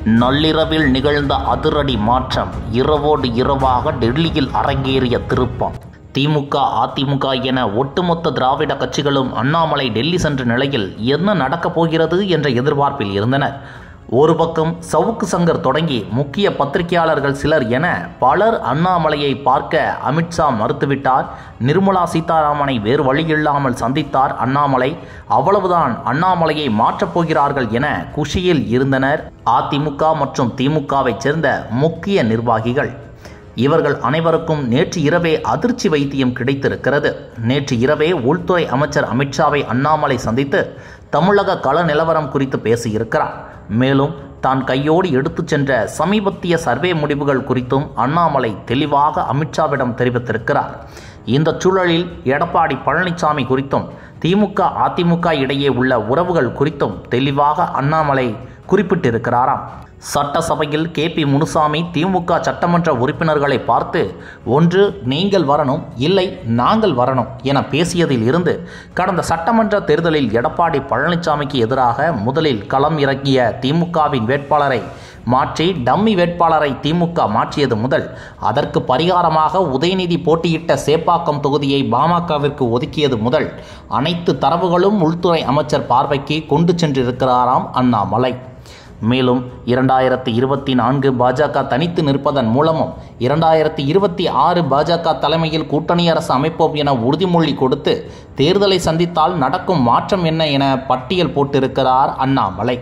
நள்ளிரவில் நிகழ்ந்த அதிரடி மாற்றம் இரவோடு இரவாக டெல்லியில் அரங்கேறிய திருப்பம் திமுக அதிமுக என ஒட்டுமொத்த திராவிட கட்சிகளும் அண்ணாமலை டெல்லி சென்ற நிலையில் என்ன நடக்கப் போகிறது என்ற எதிர்பார்ப்பில் இருந்தனர் ஒரு பக்கம் சவுக்கு சங்கர் தொடங்கி முக்கிய பத்திரிகையாளர்கள் சிலர் என பலர் அண்ணாமலையை பார்க்க அமித்ஷா மறுத்துவிட்டார் நிர்மலா சீதாராமனை வேறு வழியில்லாமல் சந்தித்தார் அண்ணாமலை அவ்வளவுதான் அண்ணாமலையை மாற்றப் போகிறார்கள் என குஷியில் இருந்தனர் அதிமுக மற்றும் திமுகவைச் சேர்ந்த முக்கிய நிர்வாகிகள் இவர்கள் அனைவருக்கும் நேற்று இரவே அதிர்ச்சி வைத்தியம் கிடைத்திருக்கிறது நேற்று இரவே உள்துறை அமைச்சர் அமித்ஷாவை அண்ணாமலை சந்தித்து தமிழக கள நிலவரம் குறித்து பேசியிருக்கிறார் மேலும் தான் கையோடு எடுத்துச் சென்ற சமீபத்திய சர்வே முடிவுகள் குறித்தும் அண்ணாமலை தெளிவாக அமித்ஷாவிடம் தெரிவித்திருக்கிறார் இந்த சூழலில் எடப்பாடி பழனிசாமி குறித்தும் திமுக அதிமுக இடையே உள்ள உறவுகள் குறித்தும் தெளிவாக அண்ணாமலை குறிப்பிட்டிருக்கிறாராம் சட்டசபையில் கே பி முனுசாமி திமுக சட்டமன்ற உறுப்பினர்களை பார்த்து ஒன்று நீங்கள் வரணும் இல்லை நாங்கள் வரணும் என பேசியதில் இருந்து கடந்த சட்டமன்ற தேர்தலில் எடப்பாடி பழனிசாமிக்கு எதிராக முதலில் களம் இறங்கிய திமுகவின் வேட்பாளரை மாற்றி டம்மி வேட்பாளரை திமுக மாற்றியது முதல் அதற்கு பரிகாரமாக உதயநிதி போட்டியிட்ட சேப்பாக்கம் தொகுதியை பாமகவிற்கு ஒதுக்கியது முதல் அனைத்து தரவுகளும் உள்துறை அமைச்சர் பார்வைக்கு கொண்டு சென்றிருக்கிறாராம் அண்ணாமலை மேலும் இரண்டாயிரத்தி இருபத்தி நான்கு பாஜக தனித்து நிற்பதன் மூலமும் இரண்டாயிரத்தி இருபத்தி ஆறு பாஜக தலைமையில் கூட்டணி அரசு அமைப்போம் என உறுதிமொழி கொடுத்து தேர்தலை சந்தித்தால் நடக்கும் மாற்றம் என்ன என பட்டியல் போட்டிருக்கிறார் அண்ணாமலை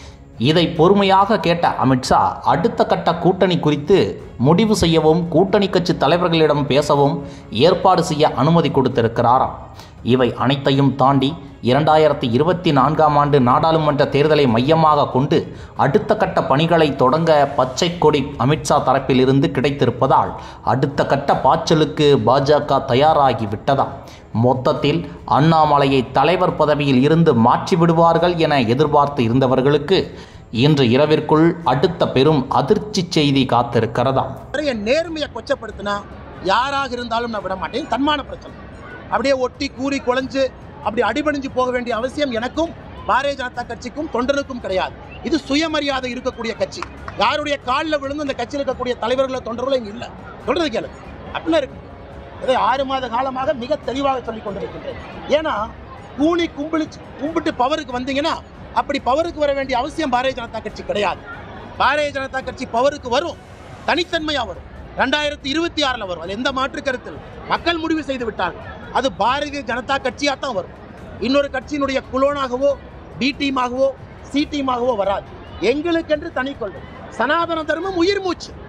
இதை பொறுமையாக கேட்ட அமித்ஷா அடுத்த கட்ட கூட்டணி குறித்து முடிவு செய்யவும் கூட்டணி கட்சி தலைவர்களிடம் பேசவும் ஏற்பாடு செய்ய அனுமதி கொடுத்திருக்கிறாராம் இவை அனைத்தையும் தாண்டி இரண்டாயிரத்தி இருபத்தி நான்காம் ஆண்டு நாடாளுமன்ற தேர்தலை மையமாக கொண்டு அடுத்த கட்ட பணிகளை தொடங்க பச்சை கொடி அமித்ஷா தரப்பிலிருந்து கிடைத்திருப்பதால் அடுத்த கட்ட பாய்ச்சலுக்கு பாஜக தயாராகி விட்டதாம் மொத்தத்தில் அண்ணாமலையை தலைவர் பதவியில் இருந்து மாற்றி விடுவார்கள் என எதிர்பார்த்து இருந்தவர்களுக்கு இன்று இரவிற்குள் அடுத்த பெரும் அதிர்ச்சி செய்தி காத்திருக்கிறதாம் என் நேர்மையை கொச்சப்படுத்தினா யாராக இருந்தாலும் நான் விட மாட்டேன் தன்மான பிரச்சனை அப்படியே ஒட்டி கூறி குலைஞ்சு அப்படி அடிபணிஞ்சு போக வேண்டிய அவசியம் எனக்கும் பாரதிய ஜனதா கட்சிக்கும் தொண்டனுக்கும் கிடையாது இது சுயமரியாதை இருக்கக்கூடிய கட்சி யாருடைய காலில் விழுந்து அந்த கட்சியில் இருக்கக்கூடிய தலைவர்களோ தொண்டர்களோ இங்கே இல்லை சொல்றது கேளு அப்படின்னா இருக்கு இதை ஆறு மாத காலமாக மிக தெளிவாக சொல்லிக் கொண்டிருக்கின்றேன் ஏன்னா கூணி கும்பிளிச்சு கும்பிட்டு பவருக்கு வந்தீங்கன்னா அப்படி பவருக்கு வர வேண்டிய அவசியம் பாரதிய ஜனதா கட்சி கிடையாது பாரதிய ஜனதா கட்சி பவருக்கு வரும் தனித்தன்மையா வரும் ரெண்டாயிரத்தி இருபத்தி ஆறுல வரும் அது எந்த மாற்று கருத்தில் மக்கள் முடிவு செய்து விட்டார்கள் அது பாரதிய ஜனதா கட்சியா தான் வரும் இன்னொரு கட்சியினுடைய குலோனாகவோ பி டீமாகவோ சி டீமாகவோ வராது எங்களுக்கென்று தனி கொள்கை சனாதன தர்மம் உயிர் மூச்சு